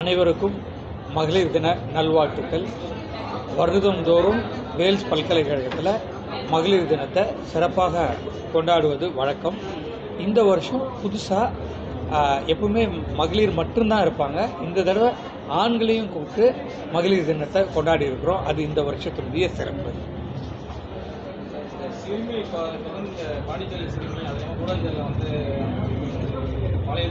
அனைவருக்கும் மகளிர் தின நல்வாழ்த்துக்கள் வருடந்தோறும் வேல்ஸ் பல்கலைக்கழகத்தில் மகளிர் தினத்தை சிறப்பாக கொண்டாடுவது வழக்கம் இந்த வருஷம் புதுசாக எப்பவுமே மகளிர் மட்டும்தான் இருப்பாங்க இந்த தடவை ஆண்களையும் கூப்பிட்டு மகளிர் தினத்தை கொண்டாடி இருக்கிறோம் அது இந்த வருஷத்தினுடைய சிறப்பு சிறுமி இப்போ தொடர்ந்து இந்த பாண்டிச்சேரி சிறுமி அது இல்லாமல் கூடாஞ்சேரியில் வந்து பழைய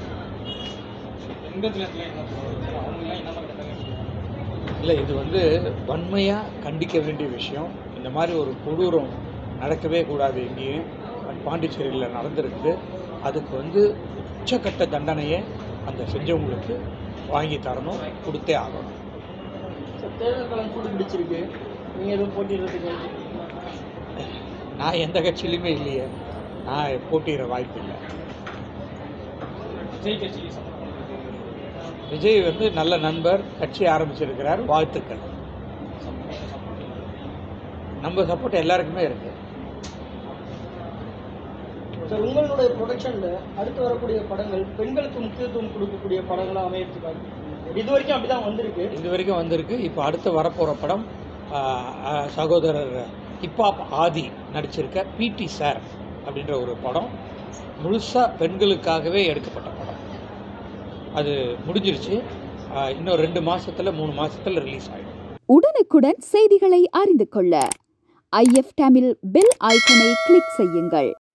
எந்த தினத்தில் என்ன சொல்றது? அவங்கெல்லாம் என்ன மாதிரி கட்டாங்க இல்லை இது வந்து வன்மையாக கண்டிக்க வேண்டிய விஷயம் இந்த மாதிரி ஒரு கொடூரம் நடக்கவே கூடாது எங்கேயும் அது பாண்டிச்சேரியில் நடந்திருக்குது அதுக்கு வந்து உச்சக்கட்ட தண்டனையை அந்த செஞ்சவங்களுக்கு வாங்கி தரணும் கொடுத்தே ஆகணும் தேர்தல் களம் சூடு பிடிச்சிருக்கு நீங்கள் எதுவும் போட்டிடுறதுக்கு நான் எந்த கட்சியிலையுமே இல்லையே நான் போட்டியிட வாய்ப்பு இல்லை விஜய் கட்சி சப்போர்ட் பண்ணுறது விஜய் வந்து நல்ல நண்பர் கட்சி ஆரம்பிச்சிருக்கிறார் வாழ்த்துக்கள் நம்ம சப்போர்ட் எல்லாருக்குமே இருக்குது சார் உங்களுடைய ப்ரொடக்ஷனில் அடுத்து வரக்கூடிய படங்கள் பெண்களுக்கு முக்கியத்துவம் கொடுக்கக்கூடிய படங்களாக அமையறதுக்காக இது வரைக்கும் அப்படி தான் வந்திருக்கு இது வரைக்கும் வந்திருக்கு இப்போ அடுத்து வரப்போகிற படம் ஆஹ், ஆஹ், சகோதரர் ஹிப்ஹாப் ஆதி நடிச்சிருக்க பிடி சார் அப்படின்ற ஒரு படம் முழுசாக பெண்களுக்காகவே எடுக்கப்பட்ட படம் அது முடிஞ்சிருச்சு ஆஹ், இன்னும் ரெண்டு மாசத்துல மூணு மாசத்துல ரிலீஸ் ஆகிடும் உடனுக்குடன் செய்திகளை அறிந்து கொள்ள ஐஎஃப் தமிழ் பெல் ஐக்கனை கிளிக் செய்யுங்கள்